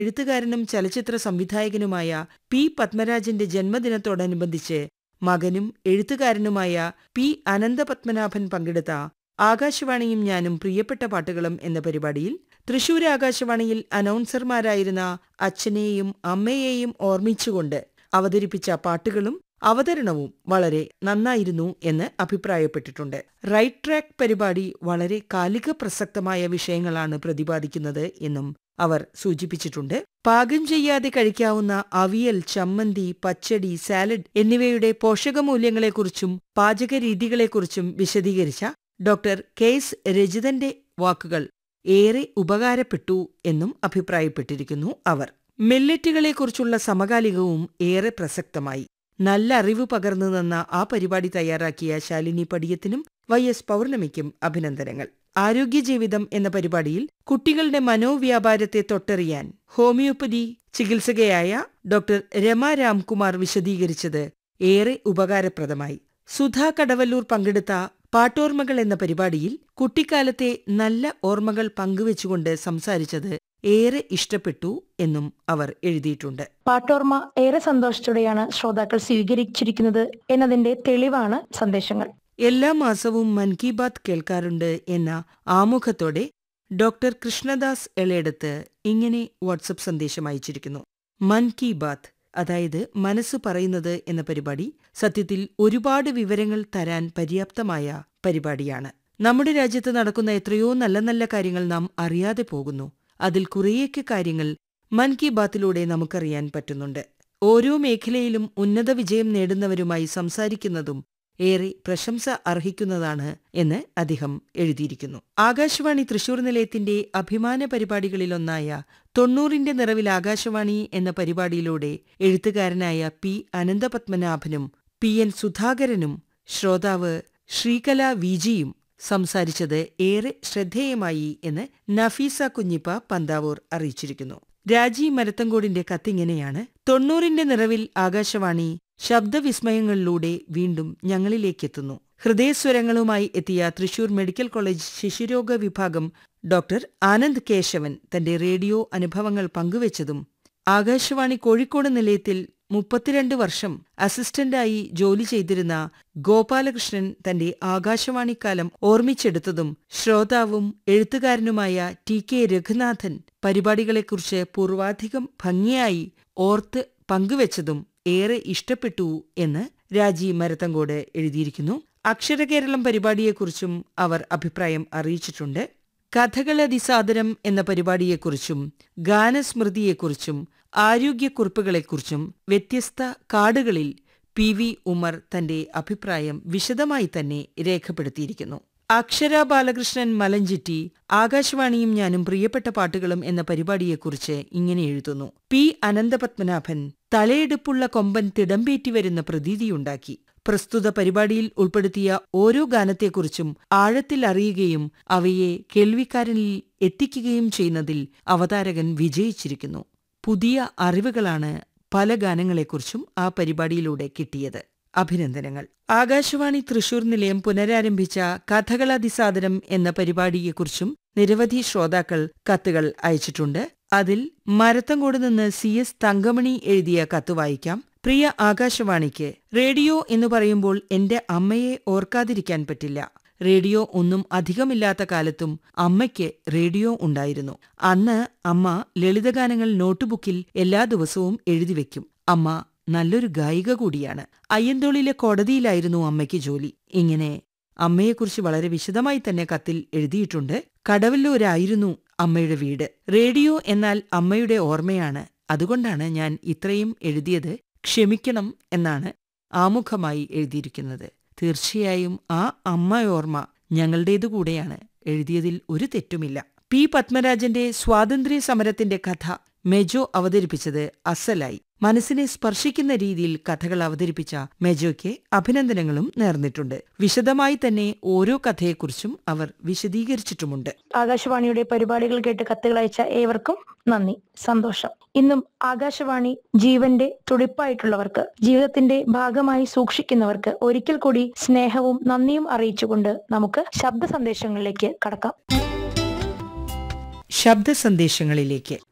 എഴുത്തുകാരനും ചലച്ചിത്ര സംവിധായകനുമായ പി പത്മരാജന്റെ ജന്മദിനത്തോടനുബന്ധിച്ച് മകനും എഴുത്തുകാരനുമായ പി അനന്തപത്മനാഭൻ പങ്കെടുത്ത ആകാശവാണിയും ഞാനും പ്രിയപ്പെട്ട പാട്ടുകളും എന്ന പരിപാടിയിൽ തൃശൂർ ആകാശവാണിയിൽ അനൗൺസർമാരായിരുന്ന അച്ഛനെയും അമ്മയെയും ഓർമ്മിച്ചുകൊണ്ട് അവതരിപ്പിച്ച പാട്ടുകളും അവതരണവും വളരെ നന്നായിരുന്നു എന്ന് അഭിപ്രായപ്പെട്ടിട്ടുണ്ട് റൈറ്റ് ട്രാക്ക് പരിപാടി വളരെ കാലിക പ്രസക്തമായ വിഷയങ്ങളാണ് പ്രതിപാദിക്കുന്നത് എന്നും അവർ സൂചിപ്പിച്ചിട്ടുണ്ട് പാകം ചെയ്യാതെ കഴിക്കാവുന്ന അവിയൽ ചമ്മന്തി പച്ചടി സാലഡ് എന്നിവയുടെ പോഷകമൂല്യങ്ങളെക്കുറിച്ചും പാചകരീതികളെക്കുറിച്ചും വിശദീകരിച്ച ഡോക്ടർ കെ എസ് രജിതന്റെ വാക്കുകൾ ഏറെ ഉപകാരപ്പെട്ടു എന്നും അഭിപ്രായപ്പെട്ടിരിക്കുന്നു അവർ മില്ലറ്റുകളെക്കുറിച്ചുള്ള സമകാലികവും ഏറെ പ്രസക്തമായി നല്ല അറിവ് പകർന്നു തന്ന ആ പരിപാടി തയ്യാറാക്കിയ ശാലിനി പടിയത്തിനും വൈ എസ് പൗർണമിക്കും അഭിനന്ദനങ്ങൾ ആരോഗ്യജീവിതം എന്ന പരിപാടിയിൽ കുട്ടികളുടെ മനോവ്യാപാരത്തെ തൊട്ടറിയാൻ ഹോമിയോപ്പതി ചികിത്സകയായ ഡോക്ടർ രമ രാംകുമാർ വിശദീകരിച്ചത് ഏറെ ഉപകാരപ്രദമായി സുധാ കടവല്ലൂർ പങ്കെടുത്ത പാട്ടോർമ്മകൾ എന്ന പരിപാടിയിൽ കുട്ടിക്കാലത്തെ നല്ല ഓർമ്മകൾ പങ്കുവച്ചുകൊണ്ട് സംസാരിച്ചത് ഏറെ ഇഷ്ടപ്പെട്ടു എന്നും അവർ എഴുതിയിട്ടുണ്ട് പാട്ടോർമ്മ ഏറെ സന്തോഷത്തോടെയാണ് ശ്രോതാക്കൾ സ്വീകരിച്ചിരിക്കുന്നത് എന്നതിന്റെ തെളിവാണ് സന്ദേശങ്ങൾ എല്ലാ മാസവും മൻ കി ബാത്ത് കേൾക്കാറുണ്ട് എന്ന ആമുഖത്തോടെ ഡോക്ടർ കൃഷ്ണദാസ് എളയെടുത്ത് ഇങ്ങനെ വാട്സപ്പ് സന്ദേശം അയച്ചിരിക്കുന്നു മൻ കി ബാത്ത് അതായത് മനസ്സ് പറയുന്നത് എന്ന പരിപാടി സത്യത്തിൽ ഒരുപാട് വിവരങ്ങൾ തരാൻ പര്യാപ്തമായ പരിപാടിയാണ് നമ്മുടെ രാജ്യത്ത് നടക്കുന്ന എത്രയോ നല്ല നല്ല കാര്യങ്ങൾ നാം അറിയാതെ പോകുന്നു അതിൽ കുറേയൊക്കെ കാര്യങ്ങൾ മൻ കി ബാത്തിലൂടെ നമുക്കറിയാൻ പറ്റുന്നുണ്ട് ഓരോ മേഖലയിലും ഉന്നത വിജയം നേടുന്നവരുമായി സംസാരിക്കുന്നതും ഏറെ പ്രശംസ അർഹിക്കുന്നതാണ് എന്ന് അദ്ദേഹം എഴുതിയിരിക്കുന്നു ആകാശവാണി തൃശൂർ നിലയത്തിന്റെ അഭിമാന പരിപാടികളിലൊന്നായ തൊണ്ണൂറിന്റെ നിറവിൽ ആകാശവാണി എന്ന പരിപാടിയിലൂടെ എഴുത്തുകാരനായ പി അനന്തപത്മനാഭനും പി എൻ സുധാകരനും ശ്രോതാവ് ശ്രീകല വിജിയും സംസാരിച്ചത് ഏറെ ശ്രദ്ധേയമായി എന്ന് നഫീസ കുഞ്ഞിപ്പ പന്താവൂർ അറിയിച്ചിരിക്കുന്നു രാജി മരത്തങ്കോടിന്റെ കത്തിങ്ങനെയാണ് തൊണ്ണൂറിന്റെ നിറവിൽ ആകാശവാണി ശബ്ദവിസ്മയങ്ങളിലൂടെ വീണ്ടും ഞങ്ങളിലേക്കെത്തുന്നു ഹൃദയസ്വരങ്ങളുമായി എത്തിയ തൃശൂർ മെഡിക്കൽ കോളേജ് ശിശുരോഗ വിഭാഗം ഡോക്ടർ ആനന്ദ് കേശവൻ തന്റെ റേഡിയോ അനുഭവങ്ങൾ പങ്കുവച്ചതും ആകാശവാണി കോഴിക്കോട് നിലയത്തിൽ മുപ്പത്തിരണ്ട് വർഷം അസിസ്റ്റന്റായി ജോലി ചെയ്തിരുന്ന ഗോപാലകൃഷ്ണൻ തന്റെ ആകാശവാണിക്കാലം ഓർമ്മിച്ചെടുത്തതും ശ്രോതാവും എഴുത്തുകാരനുമായ ടി കെ രഘുനാഥൻ പരിപാടികളെക്കുറിച്ച് പൂർവാധികം ഭംഗിയായി ഓർത്ത് പങ്കുവച്ചതും ഏറെ ഇഷ്ടപ്പെട്ടു എന്ന് രാജി മരത്തങ്കോട് എഴുതിയിരിക്കുന്നു അക്ഷരകേരളം പരിപാടിയെക്കുറിച്ചും അവർ അഭിപ്രായം അറിയിച്ചിട്ടുണ്ട് കഥകളതിസാദരം എന്ന പരിപാടിയെക്കുറിച്ചും ഗാനസ്മൃതിയെക്കുറിച്ചും ആരോഗ്യക്കുറിപ്പുകളെക്കുറിച്ചും വ്യത്യസ്ത കാർഡുകളിൽ പി വി ഉമർ തന്റെ അഭിപ്രായം വിശദമായി തന്നെ രേഖപ്പെടുത്തിയിരിക്കുന്നു അക്ഷര ബാലകൃഷ്ണൻ മലഞ്ചിറ്റി ആകാശവാണിയും ഞാനും പ്രിയപ്പെട്ട പാട്ടുകളും എന്ന പരിപാടിയെക്കുറിച്ച് ഇങ്ങനെ എഴുതുന്നു പി അനന്തപത്മനാഭൻ തലയെടുപ്പുള്ള കൊമ്പൻ തിടമ്പേറ്റി വരുന്ന പ്രതീതിയുണ്ടാക്കി പ്രസ്തുത പരിപാടിയിൽ ഉൾപ്പെടുത്തിയ ഓരോ ഗാനത്തെക്കുറിച്ചും ആഴത്തിൽ അറിയുകയും അവയെ കേൾവിക്കാരനിൽ എത്തിക്കുകയും ചെയ്യുന്നതിൽ അവതാരകൻ വിജയിച്ചിരിക്കുന്നു പുതിയ അറിവുകളാണ് പല ഗാനങ്ങളെക്കുറിച്ചും ആ പരിപാടിയിലൂടെ കിട്ടിയത് അഭിനന്ദനങ്ങൾ ആകാശവാണി തൃശൂർ നിലയം പുനരാരംഭിച്ച കഥകളതിസാദരം എന്ന പരിപാടിയെക്കുറിച്ചും നിരവധി ശ്രോതാക്കൾ കത്തുകൾ അയച്ചിട്ടുണ്ട് അതിൽ മരത്തങ്കോട് നിന്ന് സി എസ് തങ്കമണി എഴുതിയ കത്ത് വായിക്കാം പ്രിയ ആകാശവാണിക്ക് റേഡിയോ എന്ന് പറയുമ്പോൾ എന്റെ അമ്മയെ ഓർക്കാതിരിക്കാൻ പറ്റില്ല റേഡിയോ ഒന്നും അധികമില്ലാത്ത കാലത്തും അമ്മയ്ക്ക് റേഡിയോ ഉണ്ടായിരുന്നു അന്ന് അമ്മ ലളിതഗാനങ്ങൾ നോട്ടുബുക്കിൽ എല്ലാ ദിവസവും എഴുതിവെക്കും അമ്മ നല്ലൊരു ഗായിക കൂടിയാണ് അയ്യന്തോളിലെ കോടതിയിലായിരുന്നു അമ്മയ്ക്ക് ജോലി ഇങ്ങനെ അമ്മയെക്കുറിച്ച് വളരെ വിശദമായി തന്നെ കത്തിൽ എഴുതിയിട്ടുണ്ട് കടവല്ലൂരായിരുന്നു അമ്മയുടെ വീട് റേഡിയോ എന്നാൽ അമ്മയുടെ ഓർമ്മയാണ് അതുകൊണ്ടാണ് ഞാൻ ഇത്രയും എഴുതിയത് ക്ഷമിക്കണം എന്നാണ് ആമുഖമായി എഴുതിയിരിക്കുന്നത് തീർച്ചയായും ആ അമ്മയോർമ്മ ഞങ്ങളുടേതു കൂടെയാണ് എഴുതിയതിൽ ഒരു തെറ്റുമില്ല പി പത്മരാജന്റെ സ്വാതന്ത്ര്യ സമരത്തിന്റെ കഥ മെജോ അവതരിപ്പിച്ചത് അസലായി മനസ്സിനെ സ്പർശിക്കുന്ന രീതിയിൽ കഥകൾ അവതരിപ്പിച്ച മെജോയ്ക്ക് അഭിനന്ദനങ്ങളും നേർന്നിട്ടുണ്ട് വിശദമായി തന്നെ ഓരോ കഥയെക്കുറിച്ചും അവർ വിശദീകരിച്ചിട്ടുമുണ്ട് ആകാശവാണിയുടെ പരിപാടികൾ കേട്ട് കത്തുകൾ അയച്ച ഏവർക്കും നന്ദി സന്തോഷം ഇന്നും ആകാശവാണി ജീവന്റെ തുടിപ്പായിട്ടുള്ളവർക്ക് ജീവിതത്തിന്റെ ഭാഗമായി സൂക്ഷിക്കുന്നവർക്ക് ഒരിക്കൽ കൂടി സ്നേഹവും നന്ദിയും അറിയിച്ചുകൊണ്ട് നമുക്ക് ശബ്ദ സന്ദേശങ്ങളിലേക്ക് കടക്കാം ശബ്ദ സന്ദേശങ്ങളിലേക്ക്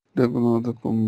രഘുനാഥ കുമ്പ